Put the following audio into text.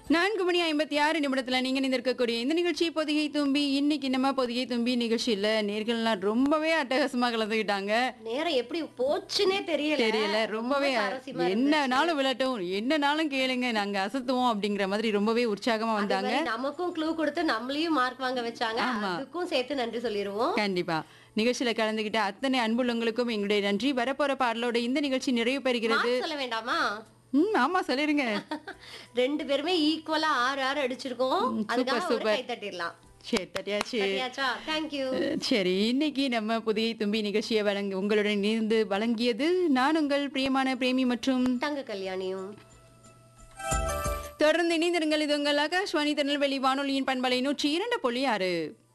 நான்கு மணி ஐம்பத்தி ஆறு நிமிடத்துல நீங்க நிந்திருக்கக்கூடிய இந்த நிகழ்ச்சி பொதிகை தும்பி இன்னைக்கு நம்ம பொதிகை தும்பி நிகழ்ச்சியில நேர்கள்லாம் ரொம்பவே அட்டகாசமா கலந்துக்கிட்டாங்க நேரம் எப்படி போச்சுன்னே தெரியல தெரியல ரொம்பவே சுவாரஸ்யமா இருந்துச்சு. என்னனாலும் விளட்டும் என்னனாலும் கேளுங்க நாங்க அசத்துவோம் அப்படிங்கிற மாதிரி ரொம்பவே உற்சாகமா அதே வந்தாங்க மாதிரி நமக்கும் க்ளூ கொடுத்து நம்மளையும் மார்க் வாங்க வச்சாங்க ஆமா. அதுக்கும் சேர்த்து நன்றி சொல்லிருவோம் கண்டிப்பா நிகழ்ச்சியில கலந்துகிட்ட அத்தனை அன்புள்ளவங்களுக்கும் எங்களுடைய நன்றி வரப்போற பாடலோட இந்த நிகழ்ச்சி நிறைவு பெறுகிறது மார்க் சொல்ல வேண்டாமா ம் ஆமா சொல்லிருங்க ரெண்டு பேருமே ஈக்குவலா ஆறு ஆறு அடிச்சிருக்கோம் அதுக்காக ஒரு சூப்பர். கை தட்டிடலாம் சரி தட்டியாச்சு சரியாச்சா தேங்க்யூ சரி இன்னைக்கு நம்ம புதிய தும்பி நிகழ்ச்சியை வழங்க உங்களுடன் இணைந்து வழங்கியது நான் உங்கள் பிரியமான பிரேமி மற்றும் தங்க கல்யாணியும் தொடர்ந்து இணைந்திருங்கள் இது உங்கள் ஆகாஷ்வாணி திருநெல்வேலி வானொலியின் பண்பலை நூற்றி இரண்டு புள்ளி ஆறு